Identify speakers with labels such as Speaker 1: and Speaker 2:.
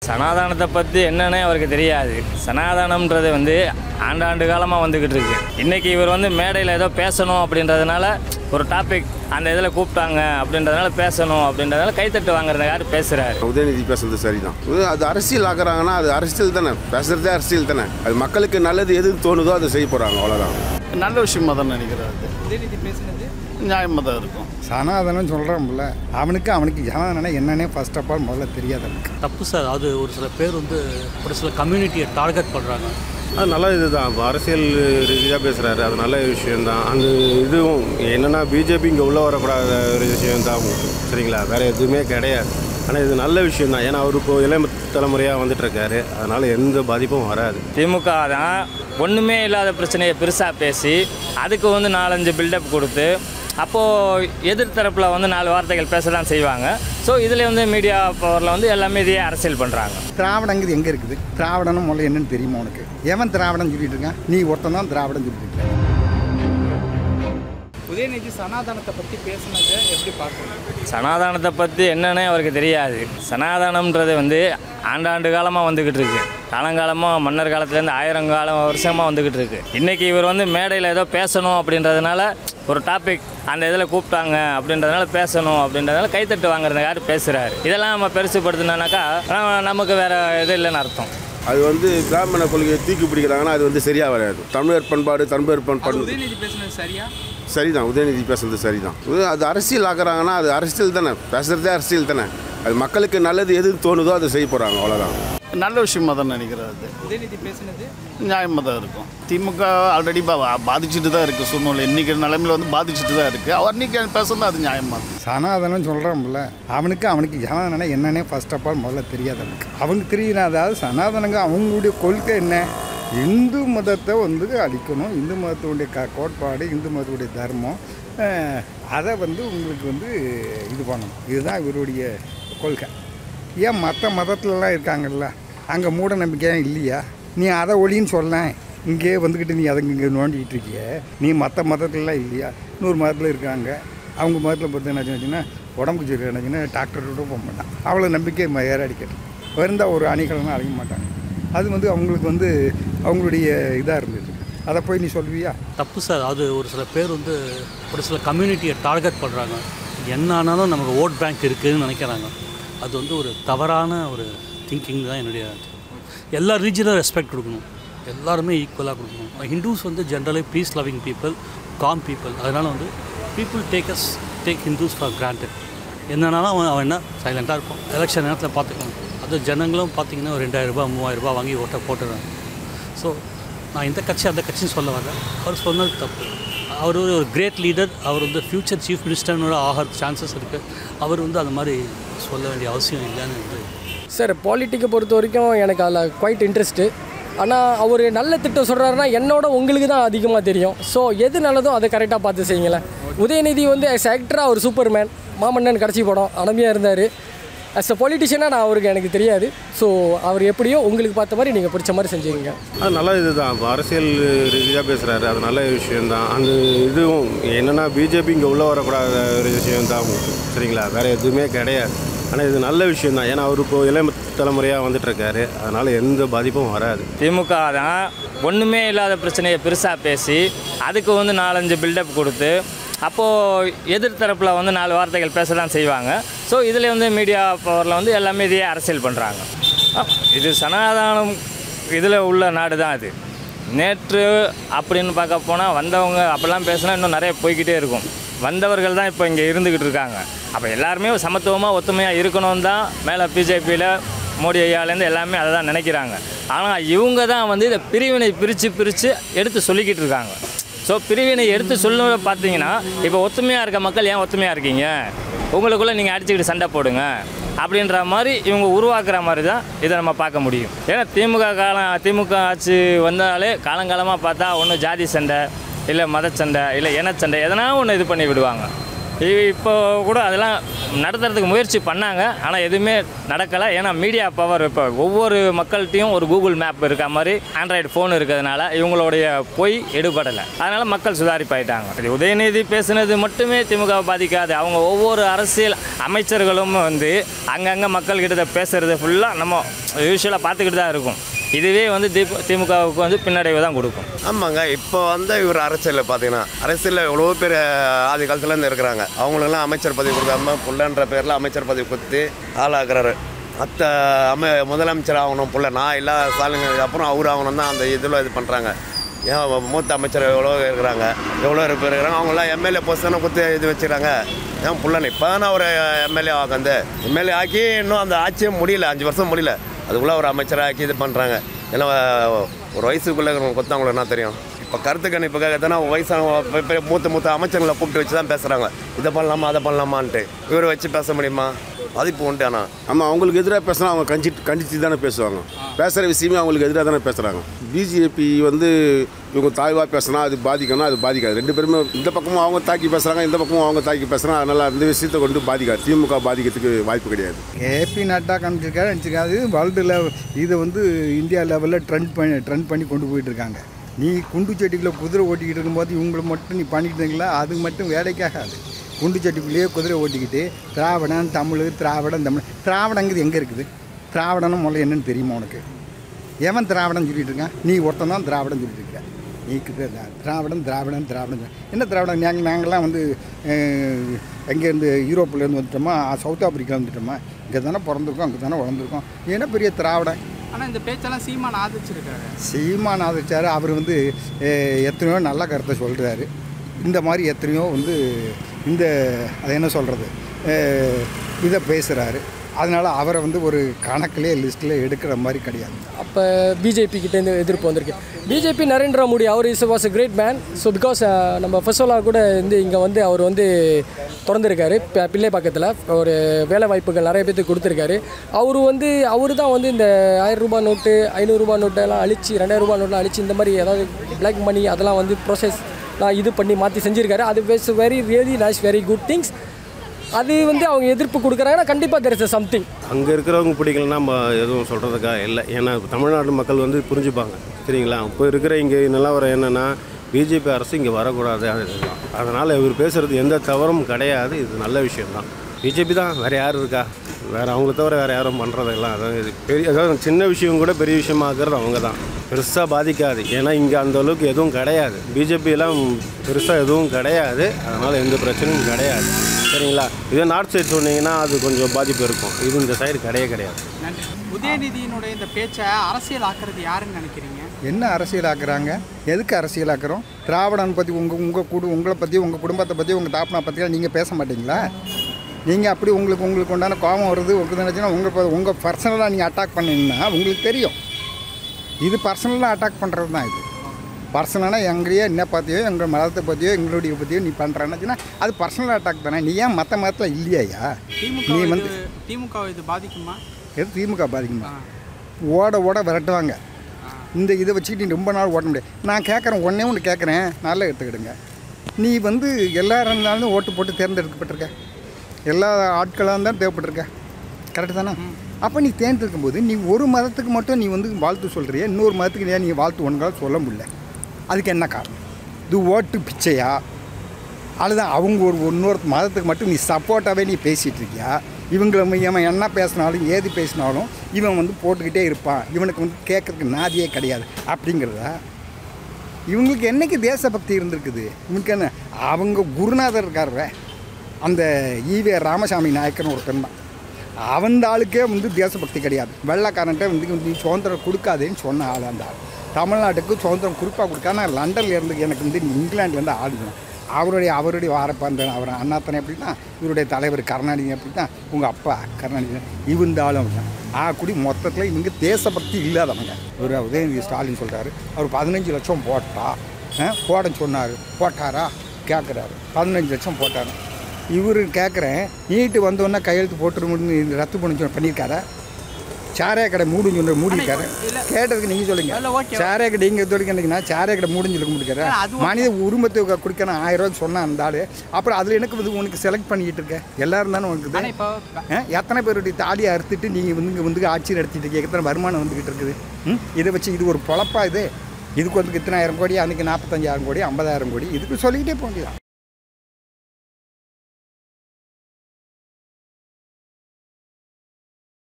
Speaker 1: சனாதானத்தை பற்றி என்னன்னே அவருக்கு தெரியாது சனாதானம்ன்றது வந்து ஆண்டாண்டு காலமாக வந்துக்கிட்டு இருக்கு இன்னைக்கு இவர் வந்து மேடையில் ஏதோ பேசணும் அப்படின்றதுனால ஒரு டாபிக் அந்த இதில் கூப்பிட்டாங்க அப்படின்றதுனால பேசணும் அப்படின்றதுனால கைத்தட்டு வாங்குறது யார் பேசுகிறாரு
Speaker 2: உதயநிதி பேசுறது சரிதான் இது அது அரசியல் ஆக்குறாங்கன்னா அது அரசியல் தானே பேசுறதே அரசியல் தானே அது மக்களுக்கு நல்லது எது தோணுதோ அதை செய்ய போறாங்க அவ்வளோதான்
Speaker 3: நல்ல விஷயமா தான் நினைக்கிறேன் அது
Speaker 4: உதயநிதி பேசினது
Speaker 3: நியாயமாக தான் இருக்கும்
Speaker 5: சனாதனம் சொல்கிறோம்ல அவனுக்கு அவனுக்கு ஜனாதனா என்னன்னே ஃபர்ஸ்ட் ஆஃப் ஆல் முதல்ல தெரியாது அவனுக்கு
Speaker 6: தப்பு சார் அது ஒரு சில பேர் வந்து ஒரு சில கம்யூனிட்டியை டார்கெட் பண்ணுறாங்க
Speaker 7: அது நல்ல இதுதான் இப்போ அரசியல் ரீதியாக பேசுகிறாரு அது நல்ல விஷயம்தான் அந்த இதுவும் என்னென்னா பிஜேபி இங்கே உள்ளே வரக்கூடாத ஒரு விஷயம்தான் சரிங்களா வேறு எதுவுமே கிடையாது ஆனால் இது நல்ல விஷயம்தான் ஏன்னா அவர் இப்போ இளம் தலைமுறையாக வந்துட்டுருக்காரு அதனால் எந்த பாதிப்பும் வராது
Speaker 1: திமுக தான் ஒன்றுமே இல்லாத பிரச்சனையை பெருசாக பேசி அதுக்கு வந்து நாலஞ்சு பில்டப் கொடுத்து அப்போது எதிர்த்தரப்பில் வந்து நாலு வார்த்தைகள் பேச தான் செய்வாங்க ஸோ இதில் வந்து மீடியா பவரில் வந்து எல்லாமே இதையே அரசியல் பண்ணுறாங்க
Speaker 5: திராவிடங்கிறது எங்கே இருக்குது திராவிடனும் முதல்ல என்னன்னு தெரியுமா உனக்கு எவன் திராவிடம் சொல்லிட்டு இருக்கான் நீ ஒருத்தன் தான் திராவிடம் சொல்லிட்டு இருக்க
Speaker 4: உதயநிதி சனாதனத்தை பற்றி பேசினதை எப்படி பார்க்குறீங்க
Speaker 1: சனாதானத்தை பற்றி என்னன்னே அவருக்கு தெரியாது சனாதானம்ன்றது வந்து ஆண்டாண்டு காலமாக வந்துக்கிட்டு இருக்கு காலங்காலமாக மன்னர் காலத்துலேருந்து ஆயிரம் காலம் வருஷமாக வந்துக்கிட்டு இருக்கு இன்றைக்கி இவர் வந்து மேடையில் ஏதோ பேசணும் அப்படின்றதுனால ஒரு டாபிக் அந்த இதில் கூப்பிட்டாங்க அப்படின்றதுனால பேசணும் அப்படின்றதுனால கைத்தட்டு வாங்குறது யார் பேசுகிறாரு இதெல்லாம் நம்ம பெருசுப்படுத்தினாக்கா நமக்கு வேறு இது இல்லைன்னு அர்த்தம்
Speaker 2: அது வந்து பிராமண கொள்கையை தூக்கி பிடிக்கிறாங்கன்னா அது வந்து சரியா வராது தமிழர் பண்பாடு தமிழர்
Speaker 4: அது
Speaker 2: பண்பாடு
Speaker 4: உதயநிதி பேசினது சரியா
Speaker 2: சரிதான் உதயநிதி பேசுறது சரிதான் இது அது அரசியல் ஆக்குறாங்கன்னா அது அரசியல் தானே பேசுறதே அரசியல் தானே அது மக்களுக்கு நல்லது எது தோணுதோ அதை செய்ய போறாங்க அவ்வளோதான்
Speaker 3: நல்ல விஷயமா தான் நினைக்கிறேன் அது
Speaker 4: உதயநிதி பேசினது
Speaker 3: நியாயமாக தான் இருக்கும் திமுக ஆல்ரெடி பாதிச்சுட்டு தான் இருக்குது சூழ்நிலை இன்னைக்கு நிலைமையில வந்து பாதிச்சுட்டு தான் இருக்குது அவர் இன்னைக்கு பேசுறது அது நியாயமாக இருக்கும்
Speaker 5: சனாதனம் சொல்கிறோம்ல அவனுக்கு அவனுக்கு ஜனாதனா என்னன்னே ஃபர்ஸ்ட் ஆஃப் ஆல் முதல்ல தெரியாது அவனுக்கு அவனுக்கு தெரியுது அதாவது சனாதனங்க அவங்களுடைய கொள்கை என்ன இந்து மதத்தை வந்து அழிக்கணும் இந்து மதத்துடைய க கோட்பாடு இந்து மதத்துடைய தர்மம் அஹ், அதை வந்து உங்களுக்கு வந்து இது பண்ணணும் இதுதான் இவருடைய கொள்கை ஏன் மற்ற மதத்துலலாம் இருக்காங்கல்ல அங்கே மூட நம்பிக்கை இல்லையா நீ அதை ஒளின்னு சொல்லேன் இங்கே வந்துக்கிட்டு நீ அதை இங்கே நோண்டிக்கிட்டு இருக்கிய நீ மற்ற மதத்துலலாம் இல்லையா இன்னொரு மதத்தில் இருக்காங்க அவங்க மதத்தில் பொறுத்த என்ன வச்சுன்னா உடம்புக்கு சரி என்னச்சுன்னா டாக்டரோட போக மாட்டான் அவ்வளோ நம்பிக்கை ம- ஏறாடிக்கட்டும் வருந்தா ஒரு அணிகள்லாம் அழிக்க மாட்டாங்க அது வந்து அவங்களுக்கு வந்து அவங்களுடைய இதாக இருந்தது அதை போய் நீ சொல்லுவியா
Speaker 6: தப்பு சார் அது ஒரு சில பேர் வந்து ஒரு சில கம்யூனிட்டியை டார்கெட் பண்ணுறாங்க என்ன ஆனாலும் நமக்கு ஓட் பேங்க் இருக்குதுன்னு நினைக்கிறாங்க அது வந்து ஒரு தவறான ஒரு திங்கிங் தான் என்னுடைய இது. எல்லா ரீஜனும் ரெஸ்பெக்ட் கொடுக்கணும் எல்லாருமே ஈக்குவலாக கொடுக்கணும் ஹிந்துஸ் வந்து generally peace loving people calm people அதனால் வந்து people take us take Hindus for granted என்னன்னாலும் அவன் அவன் என்ன சைலண்ட்டாக இருப்பான் எலெக்ஷன் நேரத்தில் பார்த்துக்கலாம் அது ஜனங்களும் பார்த்தீங்கன்னா ஒரு ரெண்டாயிரம் ரூபாய் மூவாயிரம் ரூபாய் வாங்கி ஓட்டை போட்டுறாங்க ஸோ நான் இந்த கட்சி அந்த கட்சின்னு சொல்ல வரேன் அவர் சொன்னது தப்பு அவர் ஒரு கிரேட் லீடர் அவர் வந்து ஃப்யூச்சர் சீஃப் மினிஸ்டர்னோட ஆகிற சான்சஸ் இருக்குது அவர் வந்து அந்த மாதிரி சொல்ல வேண்டிய அவசியம் இல்லைன்னு வந்து
Speaker 8: சார் பாலிட்டிக்கை பொறுத்த வரைக்கும் எனக்கு அதில் குவைட் இன்ட்ரெஸ்ட்டு ஆனால் அவர் நல்ல திட்டம் சொல்கிறாருன்னா என்னோட உங்களுக்கு தான் அதிகமாக தெரியும் ஸோ எது நல்லதோ அதை கரெக்டாக பார்த்து செய்யுங்களேன் உதயநிதி வந்து as actor அவர் சூப்பர்மேன் மாமன்னன் கடைசி படம் அனமையாக இருந்தார் அஸ் அ பொலிட்டிஷியனாக நான் அவருக்கு எனக்கு தெரியாது ஸோ அவர் எப்படியோ உங்களுக்கு பார்த்த மாதிரி நீங்கள் பிடிச்ச மாதிரி செஞ்சுக்கங்க
Speaker 7: அது நல்ல இதுதான் இப்போ அரசியல் ரீதியாக பேசுகிறாரு அது நல்ல விஷயம்தான் அந்த இதுவும் என்னென்னா பிஜேபி இங்கே உள்ளே வரக்கூடாத ஒரு விஷயம்தான் சரிங்களா வேறு எதுவுமே கிடையாது ஆனால் இது நல்ல விஷயம்தான் ஏன்னா அவர் இப்போ இளம் தலைமுறையாக வந்துட்டுருக்காரு அதனால் எந்த பாதிப்பும் வராது
Speaker 1: திமுக தான் ஒன்றுமே இல்லாத பிரச்சனையை பெருசாக பேசி அதுக்கு வந்து நாலஞ்சு பில்டப் கொடுத்து அப்போது எதிர்த்தரப்பில் வந்து நாலு வார்த்தைகள் பேச தான் செய்வாங்க ஸோ இதில் வந்து மீடியா பவரில் வந்து எல்லாமே இதையே அரசியல் பண்ணுறாங்க இது சனாதானம் இதில் உள்ள நாடு தான் இது நேற்று அப்படின்னு பார்க்க போனால் வந்தவங்க அப்படிலாம் பேசினா இன்னும் நிறைய போய்க்கிட்டே இருக்கும் வந்தவர்கள் தான் இப்போ இங்கே இருந்துக்கிட்டு இருக்காங்க அப்போ எல்லாருமே சமத்துவமாக ஒத்துமையாக இருக்கணும் தான் மேலே பிஜேபியில் மோடி ஐயாலேருந்து எல்லாமே அதை தான் நினைக்கிறாங்க ஆனால் இவங்க தான் வந்து இதை பிரிவினை பிரித்து பிரித்து எடுத்து சொல்லிக்கிட்டு இருக்காங்க ஸோ பிரிவினை எடுத்து சொல்ல பார்த்தீங்கன்னா இப்போ ஒத்துமையாக இருக்க மக்கள் ஏன் ஒத்துமையாக இருக்கீங்க உங்களுக்குள்ளே நீங்கள் அடிச்சுக்கிட்டு சண்டை போடுங்க அப்படின்ற மாதிரி இவங்க உருவாக்குற மாதிரி தான் இதை நம்ம பார்க்க முடியும் ஏன்னா திமுக காலம் திமுக ஆட்சி வந்தாலே காலங்காலமாக பார்த்தா ஒன்று ஜாதி சண்டை இல்லை மத சண்டை இல்லை இனச்சண்டை எதனா ஒன்று இது பண்ணி விடுவாங்க இப்போ கூட அதெல்லாம் நடத்துறதுக்கு முயற்சி பண்ணாங்க ஆனால் எதுவுமே நடக்கலை ஏன்னா மீடியா பவர் இப்போ ஒவ்வொரு மக்கள்கிட்டையும் ஒரு கூகுள் மேப் இருக்க மாதிரி ஆண்ட்ராய்டு ஃபோன் இருக்கிறதுனால இவங்களுடைய பொய் எடுபடலை அதனால் மக்கள் சுதாரிப்பாயிட்டாங்க இது உதயநிதி பேசுனது மட்டுமே திமுக பாதிக்காது அவங்க ஒவ்வொரு அரசியல் அமைச்சர்களும் வந்து அங்கங்கே மக்கள்கிட்ட பேசுகிறது ஃபுல்லாக நம்ம யூஸ்வலாக பார்த்துக்கிட்டு தான் இருக்கும் இதுவே வந்து திபு திமுகவுக்கு வந்து பின்னடைவு தான் கொடுக்கும்
Speaker 9: ஆமாங்க இப்போ வந்து இவர் அரசியலில் பார்த்தீங்கன்னா அரசியலில் எவ்வளோ பேர் ஆதி காலத்துலேருந்து இருக்கிறாங்க அவங்களுக்கெல்லாம் அமைச்சர் பதவி கொடுக்காம புள்ளன்ற பேரில் அமைச்சர் பதவி கொடுத்து ஆளாக்குறாரு மற்ற அம முதலமைச்சர் ஆகணும் புள்ள நான் எல்லா ஸ்டாலின் அப்புறம் அவர் ஆகணும் தான் அந்த இதில் இது பண்ணுறாங்க ஏன் மூத்த அமைச்சர் எவ்வளோ இருக்கிறாங்க எவ்வளோ பேர் இருக்கிறாங்க அவங்களாம் எம்எல்ஏ போஸ்ட் தானே கொடுத்து இது வச்சுக்கிறாங்க ஏன் புள்ளனை இப்போ தானே ஒரு எம்எல்ஏ ஆகுது எம்எல்ஏ ஆக்கி இன்னும் அந்த ஆட்சியே முடியல அஞ்சு வருஷம் முடியல அதுக்குள்ளே ஒரு அமைச்சராக்கி இது பண்ணுறாங்க ஏன்னா ஒரு வயசுக்குள்ளே கொத்தவங்களுக்கு என்ன தெரியும் இப்போ கருத்து கணிப்புக்காக தானே வயசான பெ- பெ- மூத்த மூத்த அமைச்சர்களை கூப்பிட்டு வச்சு தான் பேசுகிறாங்க இதை பண்ணலாமா அதை பண்ணலாமான்ட்டு இவரை வச்சு பேச முடியுமா பாதிப்பு உண்டு ஆனால்
Speaker 2: ஆமாம் அவங்களுக்கு எதிராக பேசினா அவங்க கஞ்சி கண்டித்து தானே பேசுவாங்க பேசுகிற விஷயமே அவங்களுக்கு எதிராக தானே பேசுகிறாங்க பிஜேபி வந்து இவங்க தாய்வாக பேசினா அது பாதிக்கணும் அது பாதிக்காது ரெண்டு பேருமே இந்த பக்கமும் அவங்க தாக்கி பேசுகிறாங்க இந்த பக்கமும் அவங்க தாக்கி பேசுகிறாங்க அதனால் அந்த விஷயத்தை கொண்டு பாதிக்காது திமுக பாதிக்கிறதுக்கு வாய்ப்பு கிடையாது
Speaker 5: ஏபி நட்டா காமிச்சிருக்காரு நினச்சிருக்காது வேர்ல்டு லெவல் இதை வந்து இந்தியா லெவலில் ட்ரெண்ட் பண்ணி ட்ரெண்ட் பண்ணி கொண்டு போயிட்டு இருக்காங்க நீ குண்டு சட்டிக்குள்ளே குதிரை ஓட்டிக்கிட்டு இருக்கும்போது இவங்களை மட்டும் நீ பண்ணிக்கிட்டு இருந்தீங்களா அது மட்டும் வேலைக்காகாது குண்டு சட்டிக்குள்ளேயே குதிரை ஓட்டிக்கிட்டு திராவிடம் தமிழ் திராவிடம் தமிழ் திராவிடங்கிறது எங்கே இருக்குது திராவிடம்னு முதல்ல என்னன்னு தெரியுமா உனக்கு எவன் திராவிடம் சொல்லிட்டு இருக்கான் நீ ஒருத்தன் தான் திராவிடம் சொல்லிட்டு இருக்க நீக்கு திராவிடம் திராவிடம் திராவிடம் என்ன திராவிடம் நாங்கள் நாங்கள்லாம் வந்து அஹ், எங்கேருந்து யூரோப்லேருந்து வந்துட்டோமா சவுத் ஆப்பிரிக்கா வந்துட்டோமா இங்கே தானே பிறந்திருக்கோம் அங்கே தானே வளர்ந்துருக்கோம் என்ன பெரிய திராவிடம்
Speaker 4: ஆனால் இந்த பேச்செல்லாம் சீமான் ஆதரிச்சிருக்காரு
Speaker 5: சீமான் ஆதரிச்சார் அவர் வந்து அஹ், எத்தனையோ நல்ல கருத்தை சொல்கிறாரு இந்த மாதிரி எத்தனையோ வந்து இந்த அது என்ன சொல்கிறது இதை பேசுகிறாரு அதனால் அவரை வந்து ஒரு கணக்கிலே லிஸ்ட்டில் எடுக்கிற மாதிரி கிடையாது
Speaker 8: அப்போ பிஜேபி கிட்டேருந்து எதிர்ப்பு வந்திருக்கு பிஜேபி நரேந்திர மோடி அவர் is was a great man so because நம்ம ஃபெசோலா கூட வந்து இங்கே வந்து அவர் வந்து திறந்துருக்காரு ப- பிள்ளை பக்கத்தில் ஒரு வேலை வாய்ப்புகள் நிறைய பேருக்கு கொடுத்துருக்காரு அவர் வந்து அவர் தான் வந்து இந்த ஆயிரம் ரூபாய் நோட்டு ஐநூறுரூபா நோட்டெல்லாம் அழிச்சு ரெண்டாயிரம் ரூபாய் நோட்டெல்லாம் அழிச்சு இந்த மாதிரி ஏதாவது பிளாக் மணி அதெல்லாம் வந்து ப்ரோசஸ் இது பண்ணி மாற்றி செஞ்சுருக்காரு அது was very really nice very good things அது வந்து அவங்க எதிர்ப்பு கொடுக்குறாங்கன்னா கண்டிப்பாக தெர் இஸ் சம்திங்
Speaker 7: அங்கே இருக்கிறவங்க பிடிக்கலன்னா நம்ம எதுவும் சொல்கிறதுக்காக இல்லை ஏன்னா இப்ப தமிழ்நாட்டு மக்கள் வந்து புரிஞ்சுப்பாங்க சரிங்களா இப்போ இருக்கிற இங்கே நிலவரம் என்னென்னா பிஜேபி அரசு இங்கே வரக்கூடாது அதுதான் அதனால் இவர் பேசுகிறது எந்த தவறும் கிடையாது இது நல்ல விஷயம்தான் பிஜேபி தான் வேறு யார் இருக்கா வேறு அவங்கள தவிர வேறு யாரும் பண்ணுறதெல்லாம் அதாவது இது பெரிய அதாவது சின்ன விஷயம் கூட பெரிய விஷயமாக்குறது அவங்க தான் பெருசாக பாதிக்காது ஏன்னா இங்கே அந்த அளவுக்கு எதுவும் கிடையாது பிஜேபியெல்லாம் பெருசாக எதுவும் கிடையாது அதனால் எந்த பிரச்சனையும் கிடையாது சரிங்களா இதே நார்த் சைடு சொன்னீங்கன்னா அது கொஞ்சம் பாதிப்பு இருக்கும் இது இந்த சைடு கிடையவே கிடையாது
Speaker 4: நன்றி உதயநிதியினுடைய இந்த பேச்சை அரசியல் ஆக்குறது யாருன்னு நினைக்கிறீங்க
Speaker 5: என்ன அரசியலாக்குறாங்க எதுக்கு அரசியலாக்குறோம் திராவிடன் பற்றி உங்கள் உங்கள் குடு உங்களை பற்றி உங்கள் குடும்பத்தை பற்றி உங்கள் தாப்பனா பற்றிலாம் நீங்கள் பேச மாட்டீங்களா நீங்கள் அப்படி உங்களுக்கு உங்களுக்கு உண்டான கோபம் வருது உங்களுக்கு நினச்சின்னா உங்கள் உங்கள் பர்சனலாக நீங்கள் அட்டாக் பண்ணீங்கன்னா உங்களுக்கு தெரியும் இது பர்சனலாக அட்டாக் பண்ணுறது தான் இது பர்சனலாக எங்களையோ என்ன பற்றியோ எங்கள் மதத்தை பற்றியோ எங்களுடைய பற்றியோ நீ பண்ணுறேன்னாச்சுன்னா அது பர்சனல் அட்டாக் தானே நீ ஏன் மற்ற மதத்தில் இல்லையா
Speaker 4: திமுக
Speaker 5: நீ
Speaker 4: இது
Speaker 5: வந்து
Speaker 4: திமுக இது பாதிக்குமா
Speaker 5: எது திமுக பாதிக்குமா ஓட ஓட விரட்டுவாங்க இந்த இதை வச்சுக்கிட்டு ரொம்ப நாள் ஓட்ட முடியாது நான் கேட்குறேன் ஒன்றே ஒன்று கேட்குறேன் நல்லா எடுத்துக்கிடுங்க நீ வந்து எல்லா இருந்தாலும் ஓட்டு போட்டு தேர்ந்தெடுக்கப்பட்டிருக்க எல்லா ஆட்களாக தான் தேவைப்பட்டிருக்க கரெக்டு தானே அப்போ நீ தேர்ந்தெடுக்கும் போது நீ ஒரு மதத்துக்கு மட்டும் நீ வந்து வாழ்த்து சொல்கிறிய இன்னொரு மதத்துக்கு ஏன் நீ வாழ்த்து ஒன்றால் சொல்ல முடியல அதுக்கு என்ன காரணம் இது ஓட்டு பிச்சையா அல்லது அவங்க ஒரு இன்னொரு மதத்துக்கு மட்டும் நீ சப்போர்ட்டாகவே நீ பேசிகிட்டு இருக்கியா இவங்கள ம- இவன் என்ன பேசினாலும் ஏது பேசினாலும் இவன் வந்து போட்டுக்கிட்டே இருப்பான் இவனுக்கு வந்து கேட்கறதுக்கு நாதியே கிடையாது அப்படிங்கிறதா இவங்களுக்கு என்னைக்கு தேசபக்தி இருந்திருக்குது இவனுக்கு என்ன அவங்க குருநாதர் இருக்கார்ற அந்த ஈவே ராமசாமி நாயக்கர்னு ஒரு பெண் தான் அவன் ஆளுக்கே வந்து தேசபக்தி கிடையாது வெள்ளைக்காரன்ட்ட வந்து நீ சுதந்திரம் கொடுக்காதேன்னு சொன்ன ஆள் அந்த ஆள் தமிழ்நாட்டுக்கு சுதந்திரம் குறிப்பாக கொடுக்காம நான் லண்டன்ல இருந்து எனக்கு வந்து இங்கிலாந்துலேருந்து ஆளுங்க அவருடைய அவருடைய வாரப்பந்த அவர் அண்ணாத்தனை எப்படி தான் இவருடைய தலைவர் கருணாநிதி எப்படி தான் உங்கள் அப்பா கருணாநிதி இவந்தாலும் அப்படிதான் ஆ குடி மொத்தத்தில் இவங்க தேசபக்தி இல்லாதவங்க இவர் உதயநிதி ஸ்டாலின் சொல்கிறாரு அவர் பதினஞ்சு லட்சம் போட்டா ஆ, போடன்னு சொன்னார் போட்டாரா கேட்குறாரு பதினஞ்சு லட்சம் போட்டார் இவர் கேட்குறேன் நீட்டு வந்தோடனே கையெழுத்து போட்டுருமுன்னு ரத்து பண்ணி சொ- பண்ணியிருக்காரா சாராய கடை மூடுன்னு சொல்லி மூடிருக்காரு
Speaker 4: இல்ல.
Speaker 5: கேட்டதுக்கு நீங்கள் சொல்லுங்க
Speaker 4: இல்ல, okay.
Speaker 5: சாராய கடை நீங்கள் சொல்லிங்கன்னா சாராய கடை மூடுன்னு சொல்லி முடிக்காரு
Speaker 4: ஆ, அது okay.
Speaker 5: மனித உரிமத்தை கொடுக்கணும் ஆயிரம் ரூபாய்க்கு சொன்னான் அந்த ஆள் அப்புறம் அதில் எனக்கு வந்து உனக்கு செலக்ட் பண்ணிக்கிட்டு இருக்க எல்லாரும் தானே உனக்கு
Speaker 4: ஆனால் இப்போ
Speaker 5: ஆ, எத்தனை பேருடைய தாலியை அறுத்துட்டு நீங்கள் வந்து இங்கே வந்து ஆட்சி நடத்திட்டு இருக்கீங்க எத்தனை வருமானம் வந்துக்கிட்டு இருக்குது ம் இதை வச்சு இது ஒரு பொழப்பா இது இதுக்கு வந்து இத்தனாயிரம் கோடி அன்றைக்கி நாற்பத்தஞ்சாயிரம் கோடி ஐம்பதாயிரம் கோடி இதுக்கு சொல்லிக்கிட்டே போக முடியாது